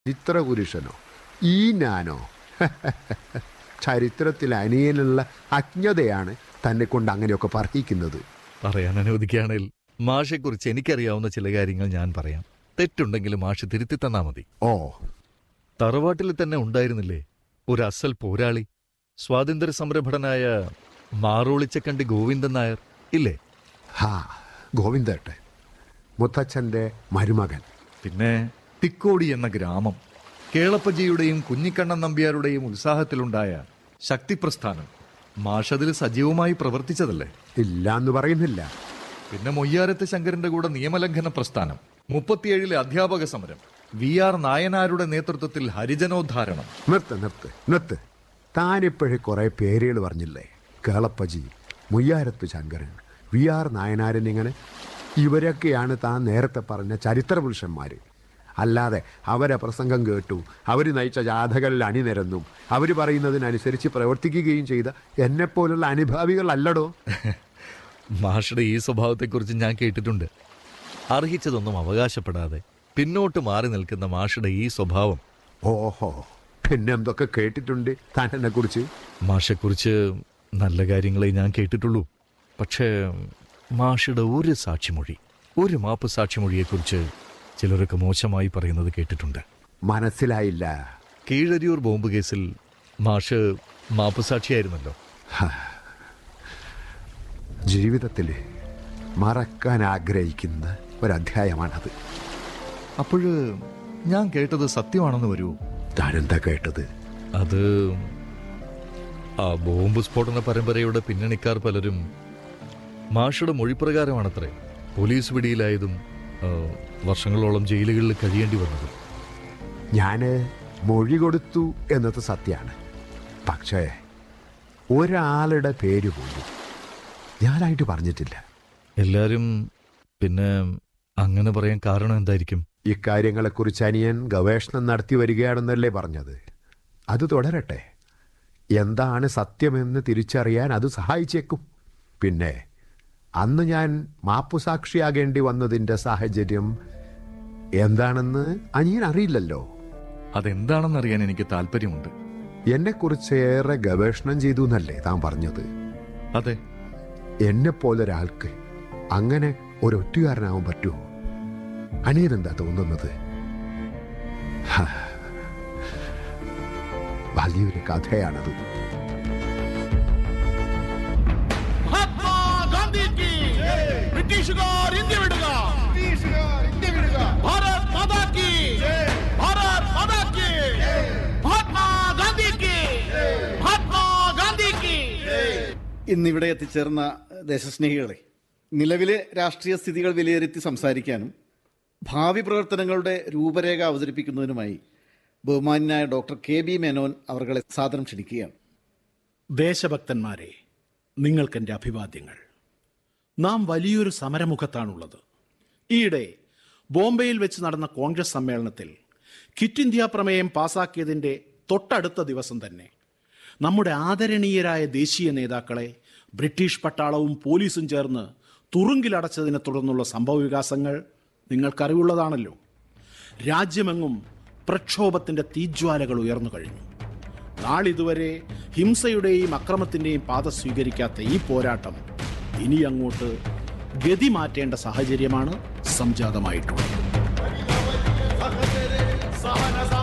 ചരിത്രപുരുഷനോ ഈ ഞാനോ ചരിത്രത്തിൽ അനിയനുള്ള അജ്ഞതയാണ് തന്നെ കൊണ്ട് അങ്ങനെയൊക്കെ പറയിക്കുന്നത് പറയാൻ അനുവദിക്കുകയാണെങ്കിൽ മാഷെക്കുറിച്ച് എനിക്കറിയാവുന്ന ചില കാര്യങ്ങൾ ഞാൻ പറയാം തെറ്റുണ്ടെങ്കിൽ മാഷ് തിരുത്തി തന്നാ മതി ഓ തറവാട്ടിൽ തന്നെ ഉണ്ടായിരുന്നില്ലേ ഒരു അസൽ പോരാളി സ്വാതന്ത്ര്യ സമരഭടനായ മാറോളിച്ചക്കണ്ടി ഗോവിന്ദൻ നായർ ഇല്ലേ ഹാ ഗോവിന്ദേട്ടൻ മുത്തച്ഛൻ്റെ മരുമകൻ പിന്നെ തിക്കോടി എന്ന ഗ്രാമം കേളപ്പജിയുടെയും കുഞ്ഞിക്കണ്ണൻ നമ്പ്യാരുടെയും ഉത്സാഹത്തിലുണ്ടായ ശക്തിപ്രസ്ഥാനം മാഷതിൽ സജീവമായി പ്രവർത്തിച്ചതല്ലേ ഇല്ല എന്ന് പറയുന്നില്ല പിന്നെ മൊയ്യാരത്ത് ശങ്കരന്റെ കൂടെ നിയമലംഘന പ്രസ്ഥാനം മുപ്പത്തിയേഴിലെ അധ്യാപക സമരം വി ആർ നായനാരുടെ നേതൃത്വത്തിൽ ഹരിജനോദ്ധാരണം നിർത്ത് നിർത്ത് നിർത്ത് താനിപ്പോഴേ കുറേ പേരുകൾ പറഞ്ഞില്ലേ കേളപ്പജി മുയ്യാരത്ത് ശങ്കരൻ വി ആർ നായനാരൻ ഇങ്ങനെ ഇവരൊക്കെയാണ് താൻ നേരത്തെ പറഞ്ഞ ചരിത്ര പുരുഷന്മാർ അല്ലാതെ അവരെ പ്രസംഗം കേട്ടു അവർ നയിച്ച ജാഥകളിൽ അണിനിരന്നും അവർ പറയുന്നതിനനുസരിച്ച് പ്രവർത്തിക്കുകയും ചെയ്ത എന്നെപ്പോലുള്ള അനുഭാവികളല്ലടോ മാഷയുടെ ഈ സ്വഭാവത്തെക്കുറിച്ച് ഞാൻ കേട്ടിട്ടുണ്ട് അർഹിച്ചതൊന്നും അവകാശപ്പെടാതെ പിന്നോട്ട് മാറി നിൽക്കുന്ന മാഷയുടെ ഈ സ്വഭാവം ഓഹോ പിന്നെ എന്തൊക്കെ കേട്ടിട്ടുണ്ട് താൻ എന്നെക്കുറിച്ച് മാഷെക്കുറിച്ച് നല്ല കാര്യങ്ങളെ ഞാൻ കേട്ടിട്ടുള്ളൂ പക്ഷേ മാഷയുടെ ഒരു സാക്ഷിമൊഴി ഒരു മാപ്പ് സാക്ഷിമൊഴിയെക്കുറിച്ച് ചിലരൊക്കെ മോശമായി പറയുന്നത് കേട്ടിട്ടുണ്ട് മനസ്സിലായില്ല കീഴരിയൂർ ബോംബ് കേസിൽ മാഷ് മാപ്പ് സാക്ഷിയായിരുന്നല്ലോ ജീവിതത്തിൽ മറക്കാൻ ആഗ്രഹിക്കുന്ന ഒരധ്യായമാണത് അപ്പോൾ ഞാൻ കേട്ടത് സത്യമാണെന്ന് വരൂ താനെന്താ കേട്ടത് അത് ആ ബോംബ് സ്ഫോടന പരമ്പരയുടെ പിന്നണിക്കാർ പലരും മാഷയുടെ മൊഴിപ്രകാരമാണത്രേ പോലീസ് പിടിയിലായതും ആ, വർഷങ്ങളോളം ജയിലുകളിൽ കഴിയേണ്ടി വന്നതും ഞാൻ മൊഴി കൊടുത്തു എന്നത് സത്യമാണ് പക്ഷേ ഒരാളുടെ പേര് പോലും ഞാനായിട്ട് പറഞ്ഞിട്ടില്ല എല്ലാരും പിന്നെ അങ്ങനെ പറയാൻ കാരണം എന്തായിരിക്കും ഇക്കാര്യങ്ങളെക്കുറിച്ച് അനിയൻ ഗവേഷണം നടത്തി വരികയാണെന്നല്ലേ പറഞ്ഞത് അത് തുടരട്ടെ എന്താണ് സത്യമെന്ന് തിരിച്ചറിയാൻ അത് സഹായിച്ചേക്കും പിന്നെ അന്ന് ഞാൻ മാപ്പുസാക്ഷിയാകേണ്ടി വന്നതിൻ്റെ സാഹചര്യം എന്താണെന്ന് അനിയൻ അറിയില്ലല്ലോ അതെന്താണെന്നറിയാൻ എനിക്ക് താല്പര്യമുണ്ട് എന്നെക്കുറിച്ച് ഏറെ ഗവേഷണം ചെയ്തു എന്നല്ലേ താൻ പറഞ്ഞത് അതെ എന്നെപ്പോലൊരാൾക്ക് അങ്ങനെ ഒരൊറ്റുകാരനാവാൻ പറ്റുമോ അനിയനെന്താ തോന്നുന്നത് ഹാ. വലിയൊരു കഥയാണത് മഹാത്മാ ഗാന്ധിക്ക് ബ്രിട്ടീഷുകാർ ഇന്ത്യ വിടുക ഭാരത് മാതാ കി ഭാരത് മാതാ കി മഹാത്മാ ഗാന്ധിക്ക് മഹാത്മാ ഗാന്ധിക്ക് ഇന്നിവിടെ എത്തിച്ചേർന്ന ദേശസ്നേഹികളെ നിലവിലെ രാഷ്ട്രീയ സ്ഥിതികൾ വിലയിരുത്തി സംസാരിക്കാനും ഭാവി പ്രവർത്തനങ്ങളുടെ രൂപരേഖ അവതരിപ്പിക്കുന്നതിനുമായി ബഹുമാന്യനായ ഡോക്ടർ കെ ബി മേനോൻ അവർകളെ സാദരം ക്ഷണിക്കുകയാണ് ദേശഭക്തന്മാരെ നിങ്ങൾക്കെൻ്റെ അഭിവാദ്യങ്ങൾ നാം വലിയൊരു സമരമുഖത്താണുള്ളത് ഈയിടെ ബോംബെയിൽ വെച്ച് നടന്ന കോൺഗ്രസ് സമ്മേളനത്തിൽ ക്വിറ്റ് ഇന്ത്യ പ്രമേയം പാസാക്കിയതിൻ്റെ തൊട്ടടുത്ത ദിവസം തന്നെ നമ്മുടെ ആദരണീയരായ ദേശീയ നേതാക്കളെ ബ്രിട്ടീഷ് പട്ടാളവും പോലീസും ചേർന്ന് തുറുങ്കിലടച്ചതിനെ തുടർന്നുള്ള സംഭവവികാസങ്ങൾ നിങ്ങൾക്കറിവുള്ളതാണല്ലോ രാജ്യമെങ്ങും പ്രക്ഷോഭത്തിന്റെ തീജ്വാലകൾ ഉയർന്നു കഴിഞ്ഞു നാളിതുവരെ ഹിംസയുടെയും അക്രമത്തിന്റെയും പാത സ്വീകരിക്കാത്ത ഈ പോരാട്ടം ഇനി അങ്ങോട്ട് ഗതി മാറ്റേണ്ട സാഹചര്യമാണ് സംജാതമായിട്ടുള്ളത് സഹന